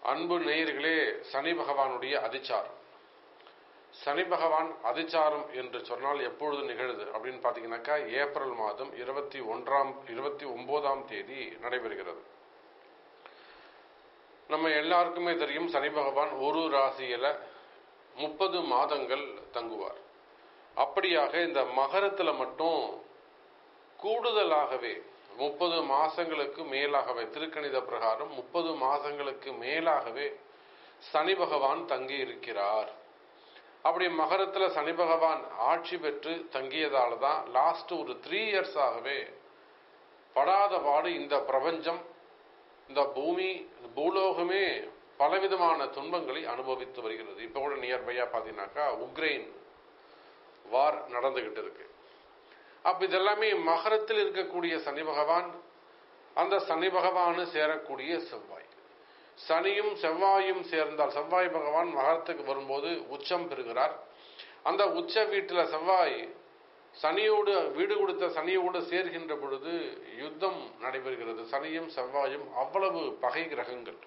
அன்பு நேயர்களே சனி பகவானுடைய அதிச்சாரம் சனி பகவான் அதிச்சாரம் என்று சொன்னால் எப்பொழுது நிகழுது அப்படின்னு பார்த்தீங்கன்னாக்கா ஏப்ரல் மாதம் இருபத்தி ஒன்றாம் இருபத்தி ஒன்பதாம் தேதி நடைபெறுகிறது நம்ம எல்லாருக்குமே தெரியும் சனி பகவான் ஒரு ராசியில முப்பது மாதங்கள் தங்குவார் அப்படியாக இந்த மகரத்துல மட்டும் கூடுதலாகவே முப்பது மாசங்களுக்கு மேலாகவே திருக்கணித பிரகாரம் முப்பது மாசங்களுக்கு மேலாகவே சனி பகவான் தங்கி இருக்கிறார் அப்படி மகரத்துல சனி பகவான் ஆட்சி பெற்று தங்கியதால தான் லாஸ்ட் ஒரு த்ரீ இயர்ஸ் ஆகவே படாத பாடு இந்த பிரபஞ்சம் இந்த பூமி பூலோகமே பலவிதமான துன்பங்களை அனுபவித்து வருகிறது இப்போ கூட நியர்பையா பார்த்தீங்கன்னாக்கா உக்ரைன் வார் நடந்துகிட்டு இருக்கு அப்ப இதெல்லாமே மகரத்தில் இருக்கக்கூடிய சனி பகவான் அந்த சனி பகவானு சேரக்கூடிய செவ்வாய் சனியும் செவ்வாயும் சேர்ந்தால் செவ்வாய் பகவான் மகரத்துக்கு வரும்போது உச்சம் பெறுகிறார் அந்த உச்ச வீட்டுல செவ்வாய் சனியோடு வீடு கொடுத்த சனியோடு சேர்கின்ற பொழுது யுத்தம் நடைபெறுகிறது சனியும் செவ்வாயும் அவ்வளவு பகை கிரகங்கள்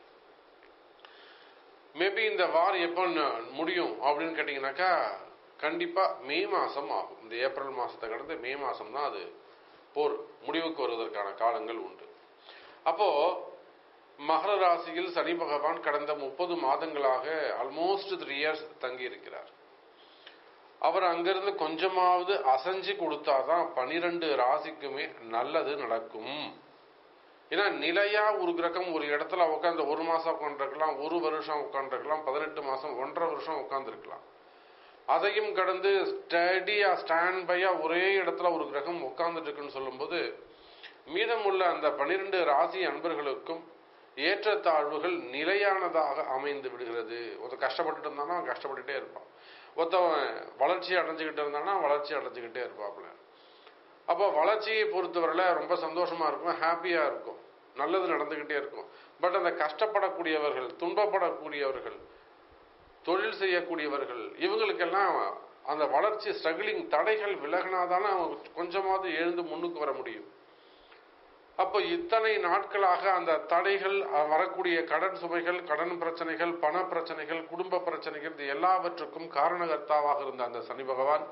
மேபி இந்த வார் எப்போ முடியும் அப்படின்னு கேட்டீங்கன்னாக்கா கண்டிப்பா மே மாசம் ஆகும் இந்த ஏப்ரல் மாசத்தை கடந்து மே மாசம் தான் அது போர் முடிவுக்கு வருவதற்கான காலங்கள் உண்டு அப்போ மகர ராசியில் சனி பகவான் கடந்த முப்பது மாதங்களாக ஆல்மோஸ்ட் த்ரீ இயர்ஸ் தங்கி இருக்கிறார் அவர் அங்கிருந்து கொஞ்சமாவது அசைஞ்சு கொடுத்தாதான் பனிரெண்டு ராசிக்குமே நல்லது நடக்கும் ஏன்னா நிலையா ஒரு கிரகம் ஒரு இடத்துல உட்காந்து ஒரு மாசம் உட்காந்துருக்கலாம் ஒரு வருஷம் உட்காந்துருக்கலாம் பதினெட்டு மாசம் ஒன்றரை வருஷம் உட்காந்துருக்கலாம் அதையும் கடந்து ஸ்டடியா ஸ்டாண்ட் பையா ஒரே இடத்துல ஒரு கிரகம் உட்கார்ந்துட்டு இருக்குன்னு சொல்லும்போது மீதமுள்ள அந்த பனிரெண்டு ராசி அன்பர்களுக்கும் ஏற்றத்தாழ்வுகள் நிலையானதாக அமைந்து விடுகிறது ஒருத்தன் கஷ்டப்பட்டுட்டு இருந்தானா அவன் கஷ்டப்பட்டுட்டே இருப்பான் ஒருத்தவன் வளர்ச்சி அடைஞ்சுக்கிட்டு இருந்தானா வளர்ச்சி அடைஞ்சுக்கிட்டே இருப்பாப்புல அப்போ வளர்ச்சியை பொறுத்தவரையில் ரொம்ப சந்தோஷமா இருக்கும் ஹாப்பியா இருக்கும் நல்லது நடந்துகிட்டே இருக்கும் பட் அந்த கஷ்டப்படக்கூடியவர்கள் துன்பப்படக்கூடியவர்கள் தொழில் செய்யக்கூடியவர்கள் இவங்களுக்கெல்லாம் அந்த வளர்ச்சி ஸ்ட்ரகிளிங் தடைகள் விலகினாதானே அவங்க கொஞ்சமாவது எழுந்து முன்னுக்கு வர முடியும் அப்போ இத்தனை நாட்களாக அந்த தடைகள் வரக்கூடிய கடன் சுமைகள் கடன் பிரச்சனைகள் பண பிரச்சனைகள் குடும்ப பிரச்சனைகள் இது எல்லாவற்றுக்கும் காரணகர்த்தாவாக இருந்த அந்த சனி பகவான்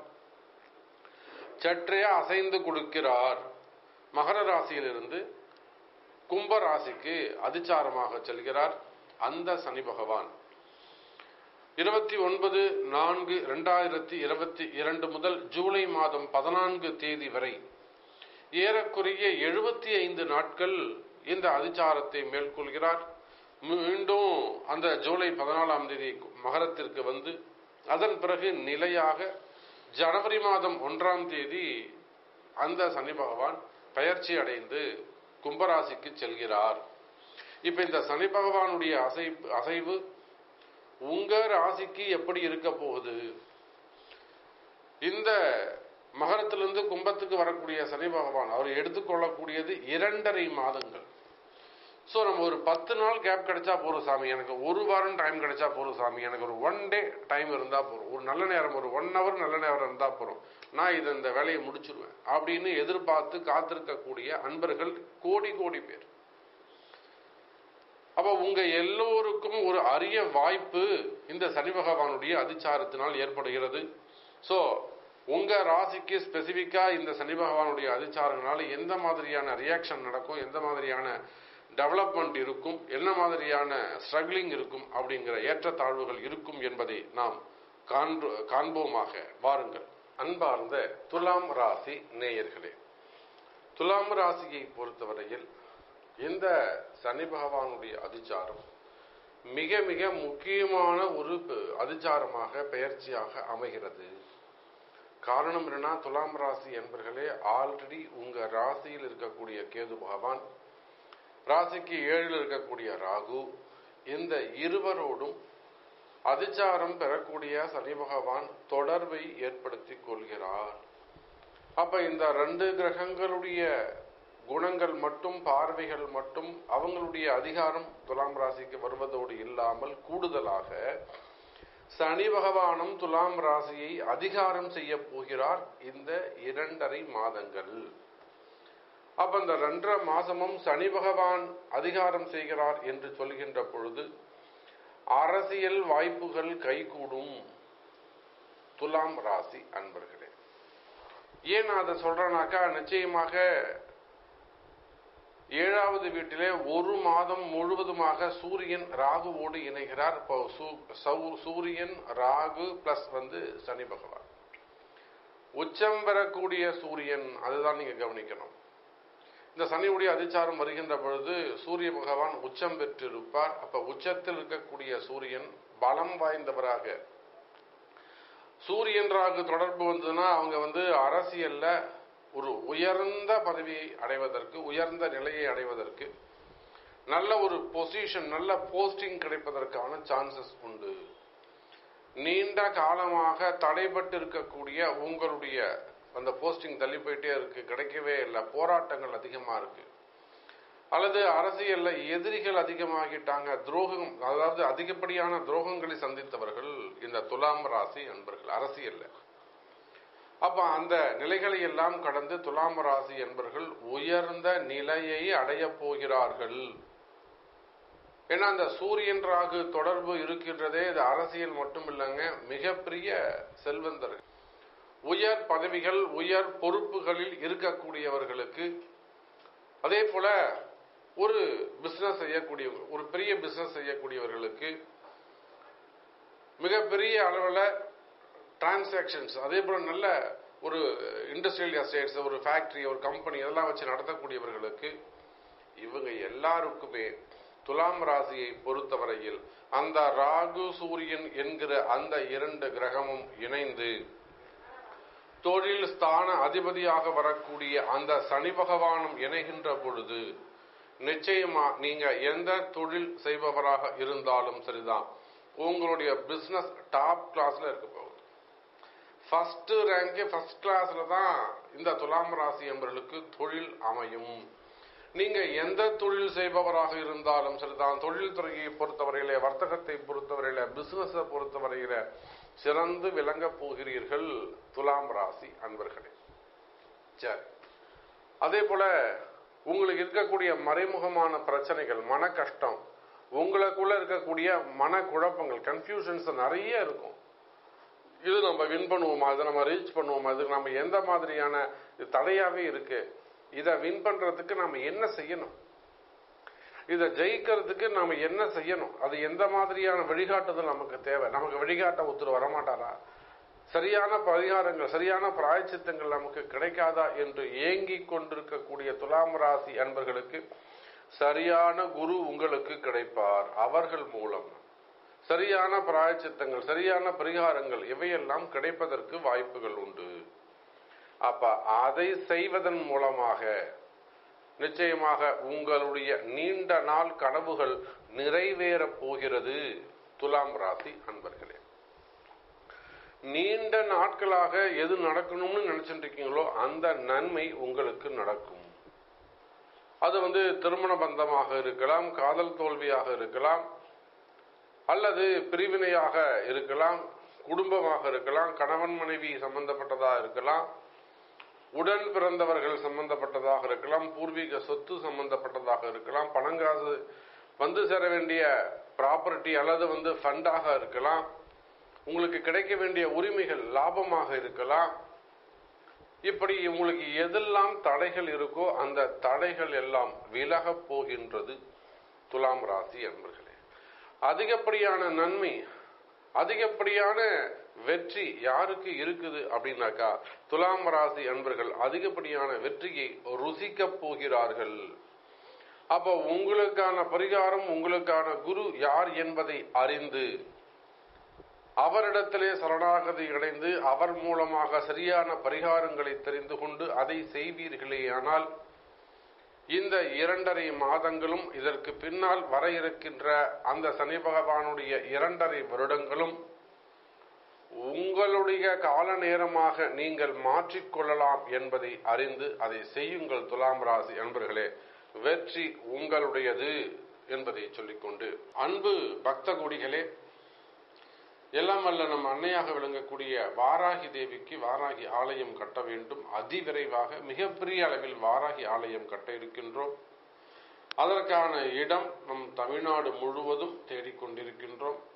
சற்றே அசைந்து கொடுக்கிறார் மகர ராசியிலிருந்து கும்ப ராசிக்கு அதிச்சாரமாக செல்கிறார் அந்த சனி பகவான் இருபத்தி ஒன்பது நான்கு இரண்டாயிரத்தி இருபத்தி இரண்டு முதல் ஜூலை மாதம் பதினான்கு தேதி வரை ஏறக்குறைய எழுபத்தி ஐந்து நாட்கள் இந்த அதிச்சாரத்தை மேற்கொள்கிறார் மீண்டும் அந்த ஜூலை பதினாலாம் தேதி மகரத்திற்கு வந்து அதன் பிறகு நிலையாக ஜனவரி மாதம் ஒன்றாம் தேதி அந்த சனி பகவான் பயிற்சி அடைந்து கும்பராசிக்கு செல்கிறார் இப்ப இந்த சனி பகவானுடைய அசைவு அசைவு உங்க ராசிக்கு எப்படி இருக்க போகுது இந்த மகரத்திலிருந்து கும்பத்துக்கு வரக்கூடிய சனி பகவான் அவர் எடுத்துக்கொள்ளக்கூடியது இரண்டரை மாதங்கள் ஸோ நம்ம ஒரு பத்து நாள் கேப் கிடைச்சா போதும் சாமி எனக்கு ஒரு வாரம் டைம் கிடைச்சா போதும் சாமி எனக்கு ஒரு ஒன் டே டைம் இருந்தால் போதும் ஒரு நல்ல நேரம் ஒரு ஒன் ஹவர் நல்ல நேரம் இருந்தால் போதும் நான் இதை இந்த வேலையை முடிச்சிருவேன் அப்படின்னு எதிர்பார்த்து காத்திருக்கக்கூடிய அன்பர்கள் கோடி கோடி பேர் அப்ப உங்க எல்லோருக்கும் ஒரு அரிய வாய்ப்பு இந்த சனி பகவானுடைய அதிச்சாரத்தினால் ஏற்படுகிறது ஸோ உங்க ராசிக்கு ஸ்பெசிபிக்கா இந்த சனி பகவானுடைய அதிச்சாரங்களால எந்த மாதிரியான ரியாக்ஷன் நடக்கும் எந்த மாதிரியான டெவலப்மெண்ட் இருக்கும் என்ன மாதிரியான ஸ்ட்ரகிளிங் இருக்கும் அப்படிங்கிற ஏற்றத்தாழ்வுகள் இருக்கும் என்பதை நாம் காண்போமாக வாருங்கள் அன்பார்ந்த துலாம் ராசி நேயர்களே துலாம் ராசியை பொறுத்தவரையில் இந்த சனி பகவானுடைய அதிச்சாரம் மிக மிக முக்கியமான ஒரு அதிச்சாரமாக பெயர்ச்சியாக அமைகிறது காரணம் என்னன்னா துலாம் ராசி என்பர்களே ஆல்ரெடி உங்க ராசியில் இருக்கக்கூடிய கேது பகவான் ராசிக்கு ஏழில் இருக்கக்கூடிய ராகு இந்த இருவரோடும் அதிச்சாரம் பெறக்கூடிய சனி பகவான் தொடர்பை ஏற்படுத்தி கொள்கிறார் அப்ப இந்த ரெண்டு கிரகங்களுடைய குணங்கள் மட்டும் பார்வைகள் மட்டும் அவங்களுடைய அதிகாரம் துலாம் ராசிக்கு வருவதோடு இல்லாமல் கூடுதலாக சனி பகவானும் துலாம் ராசியை அதிகாரம் செய்ய போகிறார் இந்த இரண்டரை மாதங்கள் அப்ப இந்த ரெண்டரை மாசமும் சனி பகவான் அதிகாரம் செய்கிறார் என்று சொல்கின்ற பொழுது அரசியல் வாய்ப்புகள் கைகூடும் துலாம் ராசி அன்பர்களே ஏன் நான் அதை சொல்றேனாக்கா நிச்சயமாக ஏழாவது வீட்டிலே ஒரு மாதம் முழுவதுமாக சூரியன் ராகுவோடு இணைகிறார் இப்போ சூ- சௌ- சூரியன் ராகு பிளஸ் வந்து சனி பகவான் உச்சம் பெறக்கூடிய சூரியன் அதுதான் நீங்க கவனிக்கணும் இந்த சனியுடைய அதிச்சாரம் வருகின்ற பொழுது சூரிய பகவான் உச்சம் பெற்றிருப்பார் அப்ப உச்சத்தில் இருக்கக்கூடிய சூரியன் பலம் வாய்ந்தவராக சூரியன் ராகு தொடர்பு வந்ததுன்னா அவங்க வந்து அரசியல்ல ஒரு உயர்ந்த பதவியை அடைவதற்கு உயர்ந்த நிலையை அடைவதற்கு நல்ல ஒரு பொசிஷன் நல்ல போஸ்டிங் கிடைப்பதற்கான சான்சஸ் உண்டு நீண்ட காலமாக தடைபட்டு இருக்கக்கூடிய உங்களுடைய அந்த போஸ்டிங் தள்ளி போயிட்டே இருக்கு கிடைக்கவே இல்லை போராட்டங்கள் அதிகமா இருக்கு அல்லது அரசியல்ல எதிரிகள் அதிகமாகிட்டாங்க துரோகம் அதாவது அதிகப்படியான துரோகங்களை சந்தித்தவர்கள் இந்த துலாம் ராசி அன்பர்கள் அரசியல்ல அப்ப அந்த நிலைகளை எல்லாம் கடந்து துலாம் ராசி என்பர்கள் உயர்ந்த நிலையை அடையப் போகிறார்கள் ஏன்னா அந்த சூரியன் ராகு தொடர்பு இருக்கின்றதே இது அரசியல் மட்டும் இல்லைங்க மிகப்பெரிய செல்வந்தர்கள் உயர் பதவிகள் உயர் பொறுப்புகளில் இருக்கக்கூடியவர்களுக்கு அதே போல ஒரு பிசினஸ் செய்யக்கூடிய ஒரு பெரிய பிசினஸ் செய்யக்கூடியவர்களுக்கு மிகப்பெரிய அளவில் டிரான்சாக்ஷன்ஸ் அதே போல நல்ல ஒரு இண்டஸ்ட்ரியல் எஸ்டேட்ஸ் ஒரு ஃபேக்டரி ஒரு கம்பெனி இதெல்லாம் வச்சு நடத்தக்கூடியவர்களுக்கு இவங்க எல்லாருக்குமே துலாம் ராசியை பொறுத்தவரையில் அந்த ராகு சூரியன் என்கிற அந்த இரண்டு கிரகமும் இணைந்து தொழில் ஸ்தான அதிபதியாக வரக்கூடிய அந்த சனி பகவானும் இணைகின்ற பொழுது நிச்சயமா நீங்க எந்த தொழில் செய்பவராக இருந்தாலும் சரிதான் உங்களுடைய பிசினஸ் டாப் கிளாஸ்ல இருக்க போகுது ஃபர்ஸ்ட் ரேங்க் ஃபர்ஸ்ட் கிளாஸ்ல தான் இந்த துலாம் ராசி என்பவர்களுக்கு தொழில் அமையும் நீங்க எந்த தொழில் செய்பவராக இருந்தாலும் சரிதான் தொழில் துறையை பொறுத்தவரையில வர்த்தகத்தை பொறுத்தவரையில பிசினஸ் பொறுத்தவரையில சிறந்து விளங்க போகிறீர்கள் துலாம் ராசி அன்பர்களே சரி அதே போல உங்களுக்கு இருக்கக்கூடிய மறைமுகமான பிரச்சனைகள் மன கஷ்டம் உங்களுக்குள்ள இருக்கக்கூடிய மன குழப்பங்கள் கன்ஃபியூஷன்ஸ் நிறைய இருக்கும் இது நம்ம வின் பண்ணுவோமா இதை நம்ம ரீச் பண்ணுவோமா இதுக்கு நம்ம எந்த மாதிரியான இது தடையாவே இருக்கு இதை வின் பண்றதுக்கு நம்ம என்ன செய்யணும் இதை ஜெயிக்கிறதுக்கு நாம என்ன செய்யணும் அது எந்த மாதிரியான வழிகாட்டுதல் நமக்கு தேவை நமக்கு வழிகாட்ட ஒருத்தர் வரமாட்டாரா சரியான பரிகாரங்கள் சரியான பிராயச்சித்தங்கள் நமக்கு கிடைக்காதா என்று ஏங்கிக் கொண்டிருக்கக்கூடிய துலாம் ராசி அன்பர்களுக்கு சரியான குரு உங்களுக்கு கிடைப்பார் அவர்கள் மூலம் சரியான பிராயச்சித்தங்கள் சரியான பரிகாரங்கள் இவையெல்லாம் கிடைப்பதற்கு வாய்ப்புகள் உண்டு அப்ப அதை செய்வதன் மூலமாக நிச்சயமாக உங்களுடைய நீண்ட நாள் கனவுகள் நிறைவேறப் போகிறது துலாம் ராசி அன்பர்களே நீண்ட நாட்களாக எது நடக்கணும்னு நினைச்சிட்டு இருக்கீங்களோ அந்த நன்மை உங்களுக்கு நடக்கும் அது வந்து திருமண பந்தமாக இருக்கலாம் காதல் தோல்வியாக இருக்கலாம் அல்லது பிரிவினையாக இருக்கலாம் குடும்பமாக இருக்கலாம் கணவன் மனைவி சம்பந்தப்பட்டதாக இருக்கலாம் உடன் பிறந்தவர்கள் சம்பந்தப்பட்டதாக இருக்கலாம் பூர்வீக சொத்து சம்பந்தப்பட்டதாக இருக்கலாம் பணங்காசு வந்து சேர வேண்டிய ப்ராப்பர்ட்டி அல்லது வந்து ஃபண்டாக இருக்கலாம் உங்களுக்கு கிடைக்க வேண்டிய உரிமைகள் லாபமாக இருக்கலாம் இப்படி உங்களுக்கு எதெல்லாம் தடைகள் இருக்கோ அந்த தடைகள் எல்லாம் விலகப் போகின்றது துலாம் ராசி அன்பர்களே அதிகப்படியான நன்மை அதிகப்படியான வெற்றி யாருக்கு இருக்குது அப்படின்னாக்கா துலாம் ராசி அன்பர்கள் அதிகப்படியான வெற்றியை ருசிக்க போகிறார்கள் அப்போ உங்களுக்கான பரிகாரம் உங்களுக்கான குரு யார் என்பதை அறிந்து அவரிடத்திலே சரணாகதி அடைந்து அவர் மூலமாக சரியான பரிகாரங்களை தெரிந்து கொண்டு அதை செய்வீர்களேயானால் இந்த இரண்டரை மாதங்களும் இதற்கு பின்னால் வர இருக்கின்ற அந்த சனி பகவானுடைய இரண்டரை வருடங்களும் உங்களுடைய கால நேரமாக நீங்கள் மாற்றிக்கொள்ளலாம் என்பதை அறிந்து அதை செய்யுங்கள் துலாம் ராசி அன்பர்களே வெற்றி உங்களுடையது என்பதை சொல்லிக்கொண்டு அன்பு பக்த கொடிகளே எல்லாம் வல்ல நம் அன்னையாக விளங்கக்கூடிய வாராகி தேவிக்கு வாராகி ஆலயம் கட்ட வேண்டும் அதிவிரைவாக மிகப்பெரிய அளவில் வாராகி ஆலயம் கட்ட இருக்கின்றோம் அதற்கான இடம் நம் தமிழ்நாடு முழுவதும் தேடிக்கொண்டிருக்கின்றோம்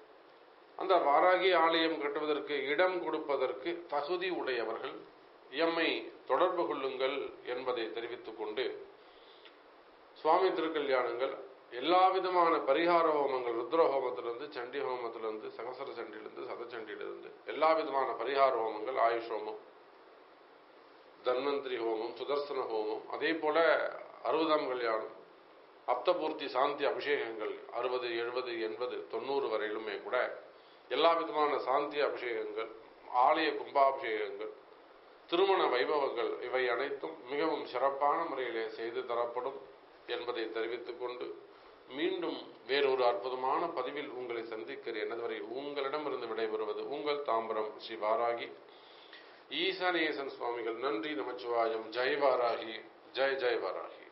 அந்த வாராகி ஆலயம் கட்டுவதற்கு இடம் கொடுப்பதற்கு தகுதி உடையவர்கள் எம்மை தொடர்பு கொள்ளுங்கள் என்பதை தெரிவித்துக் கொண்டு சுவாமி திருக்கல்யாணங்கள் எல்லா விதமான பரிகார ஹோமங்கள் ருத்ர ஹோமத்திலிருந்து சண்டி ஹோமத்திலிருந்து சகசர சண்டியிலிருந்து சதச்சண்டியிலிருந்து எல்லா விதமான பரிகார ஹோமங்கள் ஆயுஷ் ஹோமம் தன்வந்திரி ஹோமம் சுதர்சன ஹோமம் அதே போல அறுபதாம் கல்யாணம் அப்தபூர்த்தி சாந்தி அபிஷேகங்கள் அறுபது எழுபது எண்பது தொண்ணூறு வரையிலுமே கூட எல்லா விதமான சாந்தி அபிஷேகங்கள் ஆலய கும்பாபிஷேகங்கள் திருமண வைபவங்கள் இவை அனைத்தும் மிகவும் சிறப்பான முறையிலே செய்து தரப்படும் என்பதை தெரிவித்துக் கொண்டு மீண்டும் வேறொரு அற்புதமான பதிவில் உங்களை சந்திக்கிறேன் அதுவரை உங்களிடமிருந்து விடைபெறுவது உங்கள் தாம்பரம் ஸ்ரீ வாராகி ஈசானேசன் சுவாமிகள் நன்றி நமச்சிவாயம் ஜெய் வாராகி ஜெய் ஜெய் வாராகி